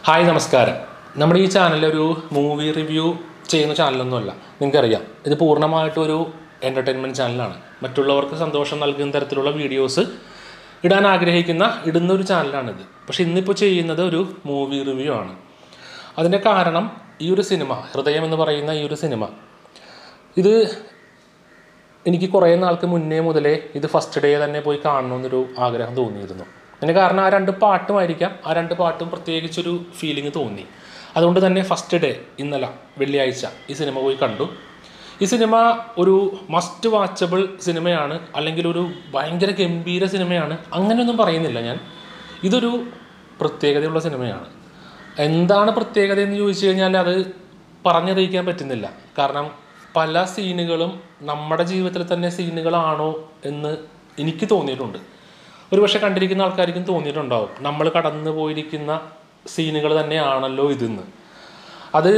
hi നമസ്കാരം നമ്മുടെ ഈ ചാനൽ ഒരു മൂവി റിവ്യൂ ചെയ്യുന്ന ചാനലൊന്നുമല്ല നിങ്ങൾക്കറിയാം ഇത് പൂർണ്ണമായിട്ടും ഒരു എൻ്റർടൈൻമെൻറ്റ് ചാനലാണ് മറ്റുള്ളവർക്ക് സന്തോഷം നൽകുന്ന തരത്തിലുള്ള വീഡിയോസ് ഇടാൻ ആഗ്രഹിക്കുന്ന ഇടുന്ന ഒരു ചാനലാണിത് പക്ഷേ ഇന്നിപ്പോൾ ചെയ്യുന്നത് ഒരു മൂവി റിവ്യൂ ആണ് അതിൻ്റെ കാരണം ഈ ഒരു സിനിമ ഹൃദയം എന്ന് പറയുന്ന ഈ ഒരു സിനിമ ഇത് എനിക്ക് കുറേ നാൾക്ക് മുന്നേ മുതലേ ഇത് ഫസ്റ്റ് ഡേ തന്നെ പോയി കാണണമെന്നൊരു ആഗ്രഹം തോന്നിയിരുന്നു അതിന് കാരണം ആ രണ്ട് പാട്ടുമായിരിക്കാം ആ രണ്ട് പാട്ടും പ്രത്യേകിച്ചൊരു ഫീലിംഗ് തോന്നി അതുകൊണ്ട് തന്നെ ഫസ്റ്റ് ഡേ ഇന്നലെ വെള്ളിയാഴ്ച ഈ സിനിമ പോയി കണ്ടു ഈ സിനിമ ഒരു മസ്റ്റ് വാച്ചബിൾ സിനിമയാണ് അല്ലെങ്കിൽ ഒരു ഭയങ്കര ഗംഭീര സിനിമയാണ് അങ്ങനെയൊന്നും പറയുന്നില്ല ഞാൻ ഇതൊരു പ്രത്യേകതയുള്ള സിനിമയാണ് എന്താണ് പ്രത്യേകത എന്ന് ചോദിച്ചു കഴിഞ്ഞാൽ അത് പറഞ്ഞറിയിക്കാൻ പറ്റുന്നില്ല കാരണം പല സീനുകളും നമ്മുടെ ജീവിതത്തിൽ തന്നെ സീനുകളാണോ എന്ന് എനിക്ക് തോന്നിയിട്ടുണ്ട് ഒരുപക്ഷെ കണ്ടിരിക്കുന്ന ആൾക്കാർക്കും തോന്നിയിട്ടുണ്ടാവും നമ്മൾ കടന്നു പോയിരിക്കുന്ന സീനുകൾ തന്നെയാണല്ലോ ഇതെന്ന് അത്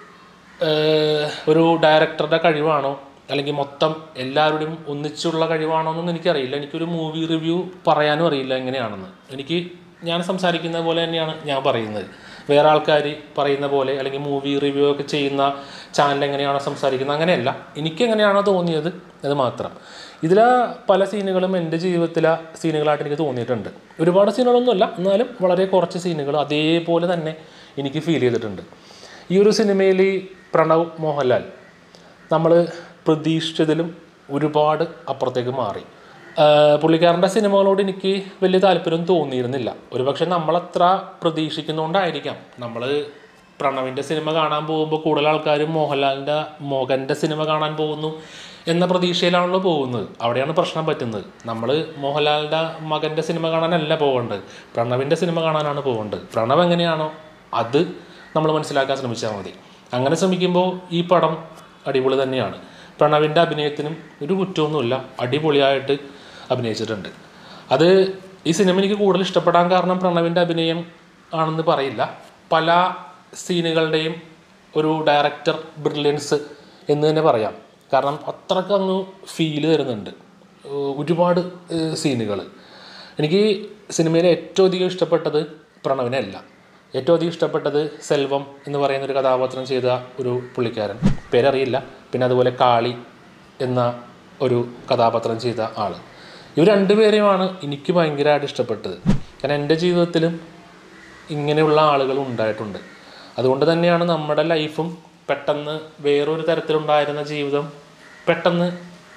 ഏഹ്, ഒരു ഡയറക്ടറുടെ കഴിവാണോ അല്ലെങ്കിൽ മൊത്തം എല്ലാവരുടെയും ഒന്നിച്ചുള്ള കഴിവാണോ എന്നൊന്നും എനിക്കറിയില്ല എനിക്കൊരു മൂവി റിവ്യൂ പറയാനും അറിയില്ല എങ്ങനെയാണെന്ന് എനിക്ക് ഞാൻ സംസാരിക്കുന്ന പോലെ തന്നെയാണ് ഞാൻ പറയുന്നത് വേറെ ആൾക്കാർ പറയുന്ന പോലെ അല്ലെങ്കിൽ മൂവി റിവ്യൂ ഒക്കെ ചെയ്യുന്ന ചാനൽ എങ്ങനെയാണോ സംസാരിക്കുന്നത് അങ്ങനെയല്ല എനിക്ക് എങ്ങനെയാണോ തോന്നിയത് അത് മാത്രം ഇതിലെ പല സീനുകളും എൻ്റെ ജീവിതത്തിലെ സീനുകളായിട്ട് എനിക്ക് തോന്നിയിട്ടുണ്ട് ഒരുപാട് സീനുകളൊന്നുമല്ല എന്നാലും വളരെ കുറച്ച് സീനുകൾ അതേപോലെ തന്നെ എനിക്ക് ഫീൽ ചെയ്തിട്ടുണ്ട് ഈ ഒരു സിനിമയിൽ പ്രണവ് മോഹൻലാൽ നമ്മൾ പ്രതീക്ഷിച്ചതിലും ഒരുപാട് അപ്പുറത്തേക്ക് മാറി ആഹ് പുള്ളിക്കാരൻ്റെ സിനിമകളോട് എനിക്ക് വലിയ താല്പര്യം തോന്നിയിരുന്നില്ല ഒരുപക്ഷെ നമ്മളത്ര പ്രതീക്ഷിക്കുന്നതുകൊണ്ടായിരിക്കാം നമ്മൾ പ്രണവിൻ്റെ സിനിമ കാണാൻ പോകുമ്പോൾ കൂടുതൽ ആൾക്കാരും മോഹൻലാലിൻ്റെ മോഹൻ്റെ സിനിമ കാണാൻ പോകുന്നു എന്ന പ്രതീക്ഷയിലാണല്ലോ പോകുന്നത് അവിടെയാണ് പ്രശ്നം പറ്റുന്നത് നമ്മൾ മോഹൻലാലിൻ്റെ മകൻ്റെ സിനിമ കാണാനല്ല പോകേണ്ടത് പ്രണവിൻ്റെ സിനിമ കാണാനാണ് പോകേണ്ടത് പ്രണവ് എങ്ങനെയാണോ അത് നമ്മൾ മനസ്സിലാക്കാൻ ശ്രമിച്ചാൽ മതി അങ്ങനെ ശ്രമിക്കുമ്പോൾ ഈ പടം അടിപൊളി തന്നെയാണ് പ്രണവിൻ്റെ അഭിനയത്തിനും ഒരു കുറ്റമൊന്നുമില്ല അടിപൊളിയായിട്ട് അഭിനയിച്ചിട്ടുണ്ട് അത് ഈ സിനിമ എനിക്ക് കൂടുതൽ ഇഷ്ടപ്പെടാൻ കാരണം പ്രണവിൻ്റെ അഭിനയം ആണെന്ന് പറയില്ല പല സീനുകളുടെയും ഒരു ഡയറക്ടർ ബ്രില്യൻസ് എന്ന് തന്നെ പറയാം കാരണം അത്രയ്ക്ക് അങ്ങ് ഫീല് തരുന്നുണ്ട് ഏഹ് ഒരുപാട് സീനുകൾ എനിക്ക് സിനിമയിൽ ഏറ്റവും അധികം ഇഷ്ടപ്പെട്ടത് പ്രണവിനെ അല്ല ഏറ്റവും അധികം ഇഷ്ടപ്പെട്ടത് സെൽവം എന്ന് പറയുന്ന ഒരു കഥാപാത്രം ചെയ്ത ഒരു പുള്ളിക്കാരൻ പേരറിയില്ല പിന്നെ അതുപോലെ കാളി എന്ന ഒരു കഥാപാത്രം ചെയ്ത ആൾ ഇവർ രണ്ടുപേരെയുമാണ് എനിക്ക് ഭയങ്കരമായിട്ട് ഇഷ്ടപ്പെട്ടത് കാരണം എൻ്റെ ജീവിതത്തിലും ഇങ്ങനെയുള്ള ആളുകൾ ഉണ്ടായിട്ടുണ്ട് അതുകൊണ്ട് തന്നെയാണ് നമ്മുടെ ലൈഫും പെട്ടെന്ന് വേറൊരു തരത്തിലുണ്ടായിരുന്ന ജീവിതം പെട്ടെന്ന്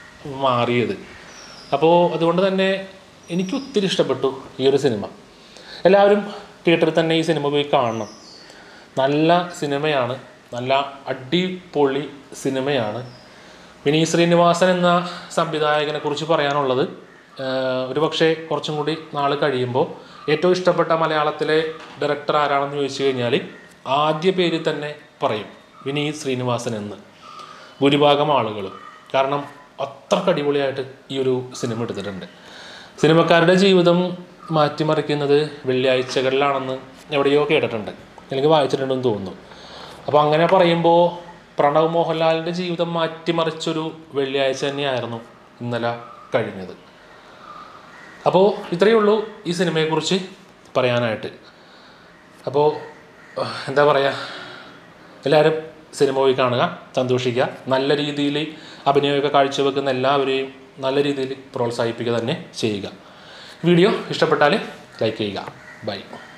മാറിയത് അപ്പോൾ അതുകൊണ്ട് തന്നെ എനിക്ക് ഒത്തിരി ഇഷ്ടപ്പെട്ടു ഈ ഒരു സിനിമ എല്ലാവരും തിയേറ്ററിൽ തന്നെ ഈ സിനിമ പോയി കാണണം നല്ല സിനിമയാണ് നല്ല അടിപൊളി സിനിമയാണ് വിനീത് ശ്രീനിവാസൻ എന്ന സംവിധായകനെ കുറിച്ച് പറയാനുള്ളത് ആഹ് ഒരു പക്ഷേ കുറച്ചും കൂടി നാൾ കഴിയുമ്പോൾ ഏറ്റവും ഇഷ്ടപ്പെട്ട മലയാളത്തിലെ ഡയറക്ടർ ആരാണെന്ന് ചോദിച്ചു കഴിഞ്ഞാൽ ആദ്യ പേര് തന്നെ പറയും വിനീത് ശ്രീനിവാസൻ എന്ന് ഭൂരിഭാഗം ആളുകളും കാരണം അത്രക്ക് അടിപൊളിയായിട്ട് ഈ ഒരു സിനിമ എടുത്തിട്ടുണ്ട് സിനിമക്കാരുടെ ജീവിതം മാറ്റിമറിക്കുന്നത് വെള്ളിയാഴ്ചകളിലാണെന്ന് എവിടെയോ കേട്ടിട്ടുണ്ട് അല്ലെങ്കിൽ വായിച്ചിട്ടുണ്ടെന്ന് തോന്നുന്നു അപ്പോൾ അങ്ങനെ പറയുമ്പോൾ പ്രണവ് മോഹൻലാലിൻ്റെ ജീവിതം മാറ്റിമറിച്ചൊരു വെള്ളിയാഴ്ച തന്നെയായിരുന്നു ഇന്നലെ കഴിഞ്ഞത് അപ്പോൾ ഇത്രയേ ഉള്ളൂ ഈ സിനിമയെക്കുറിച്ച് പറയാനായിട്ട് അപ്പോൾ എന്താ പറയുക എല്ലാവരും സിനിമ പോയി കാണുക സന്തോഷിക്കുക നല്ല രീതിയിൽ അഭിനയമൊക്കെ കാഴ്ചവെക്കുന്ന എല്ലാവരെയും നല്ല രീതിയിൽ പ്രോത്സാഹിപ്പിക്കുക തന്നെ ചെയ്യുക വീഡിയോ ഇഷ്ടപ്പെട്ടാൽ ലൈക്ക് ചെയ്യുക ബൈ